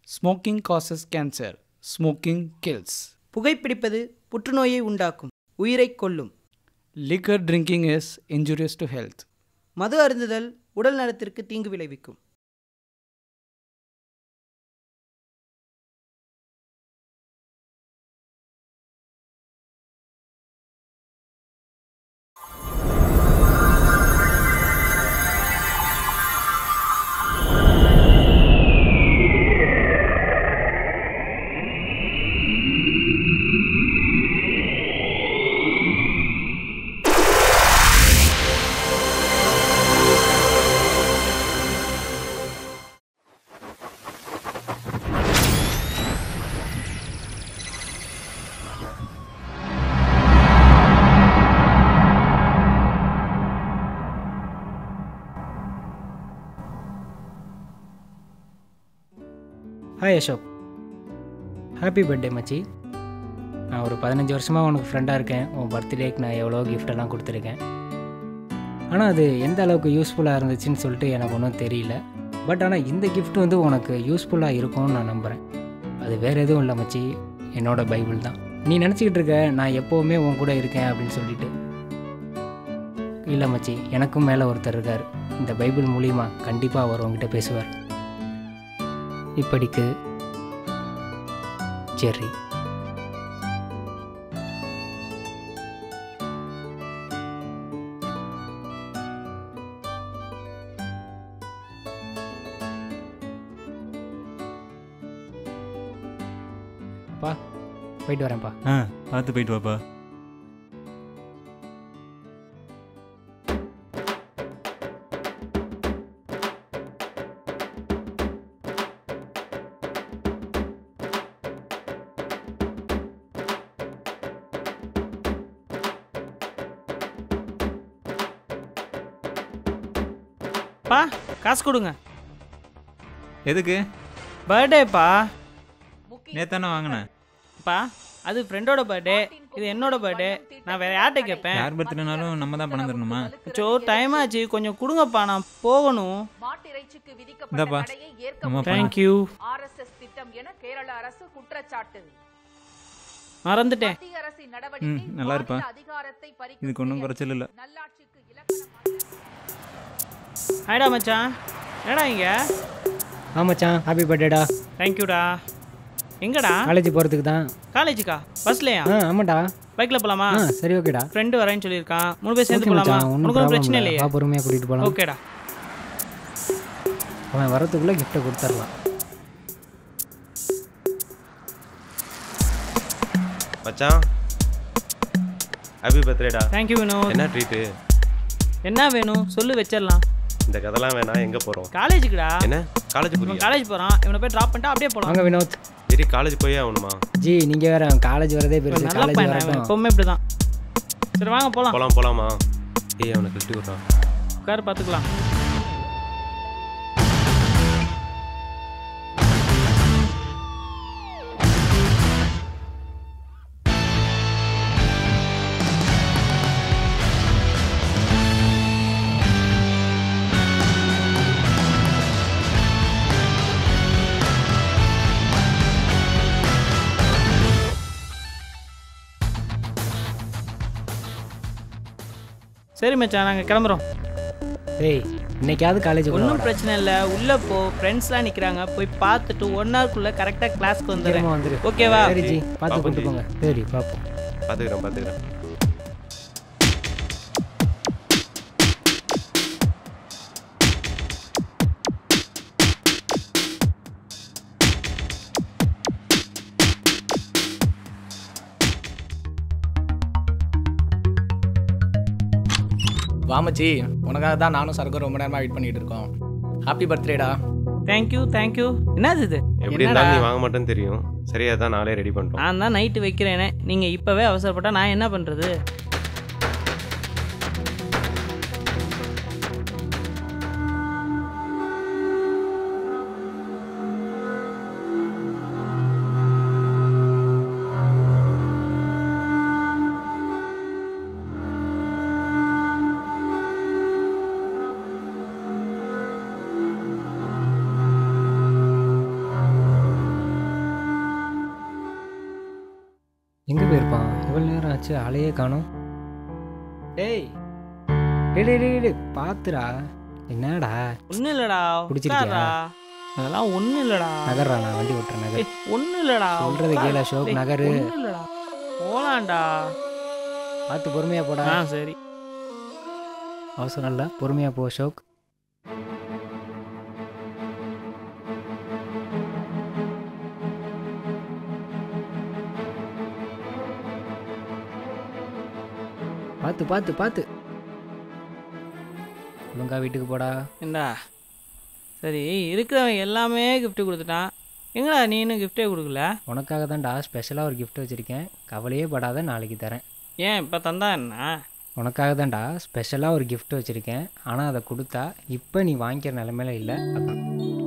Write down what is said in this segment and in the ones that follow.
Smoking causes cancer. Smoking kills. புகைப்பிடிப்பது புற்றுநோயை உண்டாக்கும் உயிரைக் கொல்லும் Liquor drinking is injurious to health. மது அருந்துதல் உடல் நலத்திற்கு தீங்கு விளைவிக்கும் ஹாய் அசோக் ஹாப்பி பர்த்டே மச்சி நான் ஒரு பதினஞ்சு வருஷமாக உனக்கு ஃப்ரெண்டாக இருக்கேன் உன் பர்த்டேக்கு நான் எவ்வளோ கிஃப்டெல்லாம் கொடுத்துருக்கேன் ஆனால் அது எந்த அளவுக்கு யூஸ்ஃபுல்லாக இருந்துச்சுன்னு சொல்லிட்டு எனக்கு ஒன்றும் தெரியல பட் ஆனால் இந்த கிஃப்ட் வந்து உனக்கு யூஸ்ஃபுல்லாக இருக்கும்னு நான் நம்புகிறேன் அது வேறு எதுவும் இல்லை மச்சி என்னோட பைபிள் தான் நீ நினச்சிக்கிட்டு இருக்க நான் எப்போவுமே உன் கூட இருக்கேன் அப்படின்னு சொல்லிட்டு இல்லை மச்சி எனக்கும் மேலே ஒருத்தர் இருக்கார் இந்த பைபிள் மூலிமா கண்டிப்பாக அவர் உங்ககிட்ட பேசுவார் இப்படிக்கு ஜெர்ரி பா போயிட்டு வரேன்ப்பா ஆ பார்த்து போயிட்டு வாப்பா பா காசு கொடுங்க எதுக்கு பர்த்டேப்பா நேத்தானே வாங்கினேன் பா அது ஃப்ரெண்டோட பர்த்டே இது என்னோட பர்த்டே நான் வேற யார்கிட்ட கேட்பேன் யார் பர்த்டேனாலும் நம்ம தான் பணம் தரணுமா சோ டைம் ஆச்சு கொஞ்சம் கொடுங்கப்பா நான் போகணும் மாட்டிறைச்சிக்கு விதிக்கப்பட்ட இந்தாப்பா. தடையை ஏற்க நம்ம முடியாது. தேங்க்யூ ஆர்எஸ்எஸ் திட்டம் என கேரள அரசு குற்றச்சாட்டு மறந்துட்டேன் மத்திய அரசின் நடவடிக்கை ம், நல்லா இருப்பா. மாநில அதிகாரத்தை பறிக்கும் இதுக்கு ஒன்றும் செயல். குறைச்சல் இல்லை நல்லாட்சிக்கு இலக்கணமாக ஹாய்டா மச்சான் என்னடா இங்க ஆமாச்சான் ஹாப்பி பர்த்டேடா தேங்க்யூடா எங்கடா காலேஜ் போகிறதுக்கு தான் காலேஜுக்கா பஸ்லையா ஆ ஆமாடா பைக்ல போலாமா ஆ சரி ஓகேடா ஃப்ரெண்டு வரேன்னு சொல்லியிருக்கான் மூணு பேர் சேர்ந்து ஓகே போலாமா மச்சான் ஒன்றும் உனக்கு ஒன்றும் பிரச்சனை ப்ராப்ளம் இல்லையே இல்லை பொறுமையாக கூட்டிகிட்டு போகலாம் ஓகேடா அவன் வரத்துக்குள்ளே கிஃப்ட்டை கொடுத்துர்லாம் மச்சான் ஹாப்பி பர்த்டேடா தேங்க்யூ வினோத் என்ன ட்ரீட்டு என்ன வேணும் சொல்லு வச்சிடலாம் இந்த கதைலாம் வேணாம் எங்கே போகிறோம் காலேஜுக்குடா என்ன காலேஜ் இவன் போறியா காலேஜ் போறான் இவனை போய் ட்ராப் பண்ணிட்டு அப்படியே போலாம் வாங்க வினோத் சரி காலேஜ் போயே ஆகணுமா ஜி நீங்கள் வேற காலேஜ் வரதே இவன் பெருசு நல்ல காலேஜ் பையன் இவன் வரட்டும் எப்பவுமே இப்படிதான் சரி வாங்க போலாம் போகலாம் போகலாமா ஏய் அவனை கிஃப்ட் விட்றான் உட்கார் பார்த்துக்கலாம் சரி மச்சான் நாங்கள் கிளம்புறோம் டேய் இன்னைக்காவது காலேஜ் ஒன்றும் பிரச்சனை இல்லை உள்ளே போ ஃப்ரெண்ட்ஸ்லாம் நிற்கிறாங்க போய் பார்த்துட்டு ஒன் ஹவர்க்குள்ளே கரெக்டாக கிளாஸ்க்கு வந்துடுறேன் வந்துரு ஓகேவா சரி ஜி பார்த்து பாப்போம் கூட்டு ஜி. போங்க சரி பார்ப்போம் பார்த்துக்கிறேன் பார்த்துக்கிறேன் வாமச்சி உனக்காக தான் நானும் சரக்கு ரொம்ப நேரமாக வெயிட் பண்ணிட்டு இருக்கோம் ஹாப்பி பர்த்டேடா தேங்க்யூ தேங்க்யூ என்னது இது எப்படி இருந்தாலும் நீ வாங்க மாட்டேன்னு தெரியும் சரியா தான் நாளே ரெடி பண்ணிட்டோம் நான் தான் நைட்டு வைக்கிறேனே நீங்கள் இப்போவே அவசரப்பட்டா நான் என்ன பண்ணுறது எங்கே போயிருப்பான் இவ்வளோ நேரம் ஆச்சு ஆளையே காணோம் டேய் டேய் டேய் டேய், டேய் பார்த்துடா என்னடா ஒன்றும் இல்லைடா குடிச்சிருக்கியா? உட்கார்றா. அதெல்லாம் ஒன்றும் இல்லைடா நகர்றா நான் வண்டி ஓட்டுறேன் நகர் ஏய் ஒன்றும் இல்லைடா சொல்றது கேளு அசோக், நகரு. ஒன்றும் இல்லைடா போலாம்டா பார்த்து பொறுமையாக போடா ஆ சரி அவசரம் இல்லை பொறுமையாக போ அசோக் பார்த்து பார்த்து பார்த்து ஒழுங்கா வீட்டுக்கு போடா ஏண்டா சரி இருக்கிறவன் எல்லாமே gift கொடுத்துட்டான் எங்கடா நீ இன்னும் gift-ஏ கொடுக்கல உனக்காக தான்டா ஸ்பெஷலாக ஒரு gift வச்சுருக்கேன் கவலையே படாத நாளைக்கு தரேன் ஏன் இப்போ தந்தா என்ன உனக்காக தான்டா ஸ்பெஷலாக ஒரு gift வச்சுருக்கேன் ஆனால் அதை கொடுத்தா இப்போ நீ வாங்கிக்கிற நிலமையில இல்லை அதான்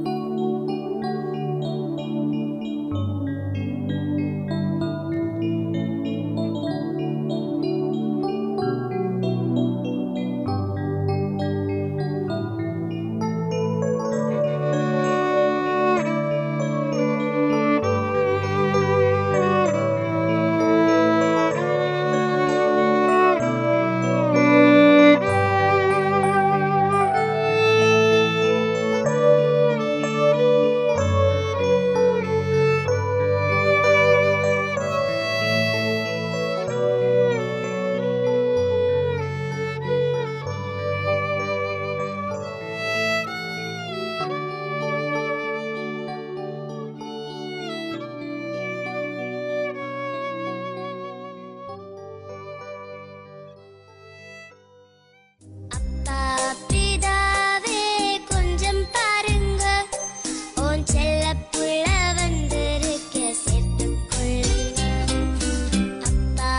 பிதாவே கொஞ்சம் பாருங்க உன் செல்ல புள்ள வந்திருக்க சேர்த்துக்கொள்ளுங்க அப்பா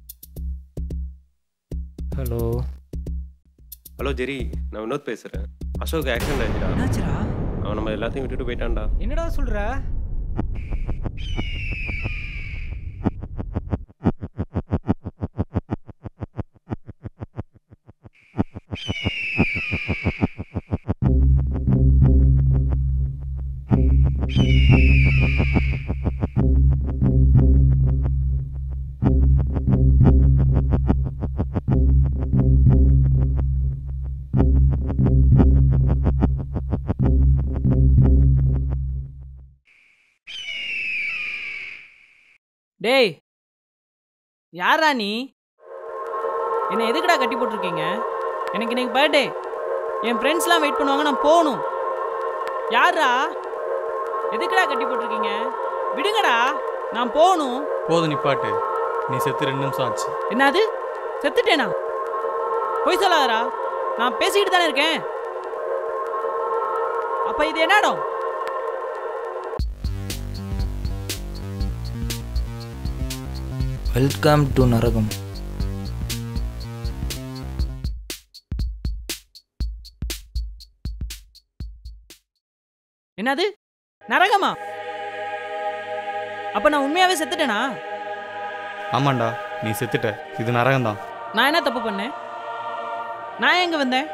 ஹலோ ஹலோ ஜெரி நான் வினோத் பேசுகிறேன் அசோக் ஆக்சிடென்ட் ஆயிடுச்சுடா என்னாச்சுடா அவன் நம்ம எல்லாத்தையும் விட்டுட்டு போயிட்டான்டா என்னடா சொல்ற டேய் யாரா நீ என்னை எதுக்குடா கட்டி போட்டிருக்கீங்க எனக்கு இன்னைக்கு பர்த்டே என் ஃப்ரெண்ட்ஸ்லாம் வெயிட் பண்ணுவாங்க நான் போகணும் யாரா எதுக்குடா கட்டி போட்டிருக்கீங்க விடுங்கடா நான் போகணும் போதும் நிப்பாட்டு நீ செத்து ரெண்டு நிமிஷம் ஆச்சு என்னது செத்துட்டேனா பொய் சொல்லாதடா நான் பேசிக்கிட்டு தானே இருக்கேன் அப்ப இது என்ன இடம் வெல்கம் டு நரகம் என்னது நரகமா அப்ப நான் உண்மையாவே செத்துட்டேனா ஆமாண்டா நீ செத்துட்ட இது நரகம்தான் நான் என்ன தப்பு பண்ணேன் நான் எங்க வந்தேன்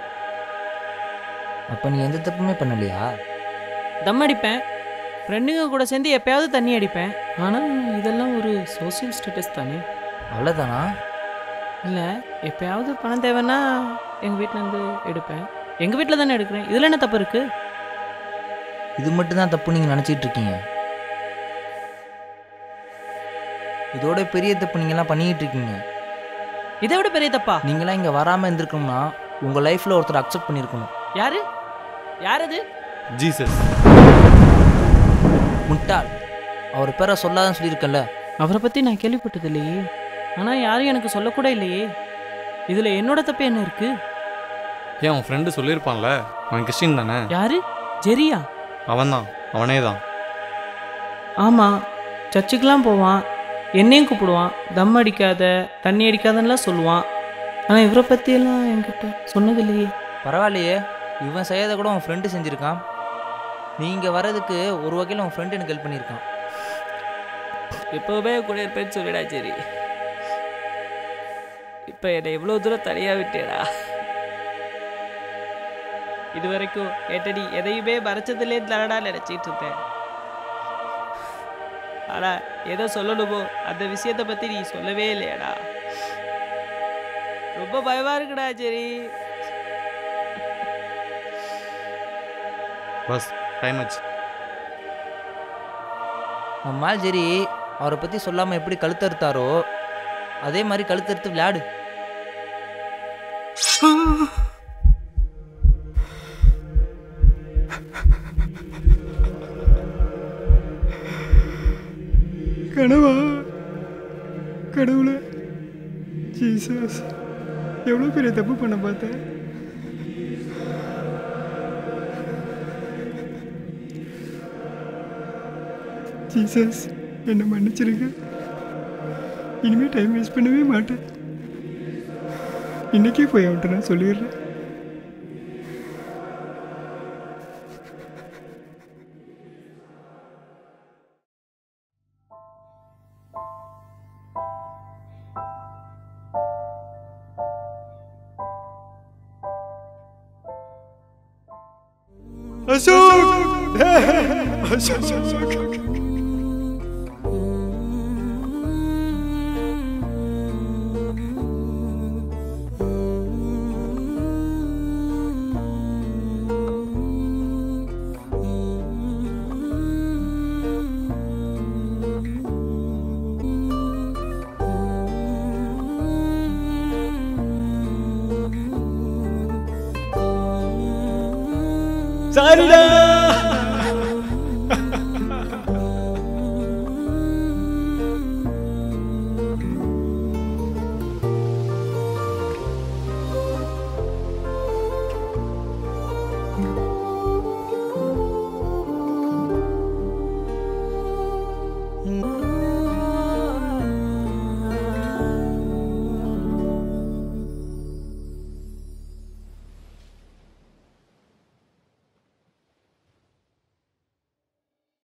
அப்போ நீ எந்த தப்புமே பண்ணலையா தம் அடிப்பேன் ஃப்ரெண்டுங்க கூட சேர்ந்து எப்பயாவது தண்ணி அடிப்பேன் ஆனால் இதெல்லாம் ஒரு சோஷியல் ஸ்டேட்டஸ் தானே அவ்வளோதானா இல்லை எப்பயாவது பணம் தேவைன்னா எங்கள் வீட்டிலேருந்து எடுப்பேன் எங்கள் வீட்டில் தானே எடுக்கிறேன் இதில் என்ன தப்பு இருக்குது இது மட்டும் தான் தப்பு நீங்கள் நினச்சிட்டு இருக்கீங்க இதோட பெரிய தப்பு நீங்களாம் பண்ணிக்கிட்டு இருக்கீங்க இதை விட பெரிய தப்பா நீங்களாம் இங்கே வராமல் இருந்திருக்கணும்னா உங்கள் லைஃப்பில் ஒருத்தர் அக்செப்ட் பண்ணியிருக்கணும் யாரு யார் அது ஜீசஸ் முட்டாள் அவர் பேரை சொல்லாதன்னு சொல்லியிருக்கேன்ல அவரை பற்றி நான் கேள்விப்பட்டது இல்லையே ஆனால் யாரும் எனக்கு சொல்லக்கூட இல்லையே இதில் என்னோட தப்பு என்ன இருக்கு ஏன் உன் ஃப்ரெண்டு சொல்லியிருப்பான்ல அவன் கிறிஸ்டின் தானே யாரு ஜெரியா அவன்தான் அவனே தான் ஆமாம் சர்ச்சுக்கெலாம் போவான் என்னையும் கூப்பிடுவான் தம் அடிக்காத தண்ணி அடிக்காதன்னுலாம் சொல்லுவான் ஆனால் இவரை பற்றியெல்லாம் என்கிட்ட சொன்னதில்லையே பரவாயில்லையே இவன் செய்யறதை கூட உன் ஃப்ரெண்டு செஞ்சுருக்கான் நீங்கள் வர்றதுக்கு ஒரு வகையில் உன் ஃப்ரெண்டு எனக்கு ஹெல்ப் பண்ணியிருக்கான் எப்போவுமே கூட இருப்பேன்னு சொல்லிடா சரி இப்போ என்னை இவ்வளோ தூரம் தனியாக விட்டேடா இது வரைக்கும் ஏட்டடி எதையுமே மறைச்சதுலே தரடா நினச்சிட்டு இருந்தேன் ஆடா ஏதோ சொல்லணுமோ அந்த விஷயத்தை பற்றி நீ சொல்லவே இல்லையாடா ரொம்ப பயமா இருக்குடா சரி பஸ் டைம் ஆச்சு நம்மால் சரி அவரை பற்றி சொல்லாமல் எப்படி கழுத்தறுத்தாரோ அதே மாதிரி கழுத்தறுத்து விளையாடு கனவா கடவுளே ஜீசஸ் எவ்வளோ பெரிய தப்பு பண்ண பார்த்தேன் ஜீசஸ் என்னை மன்னிச்சிருங்க இனிமேல் டைம் வேஸ்ட் பண்ணவே மாட்டேன் இன்னைக்கே போய் அவன்கிட்ட நான் சொல்லிடுறேன் அசோக் அசோக் அசோக் சாரிடா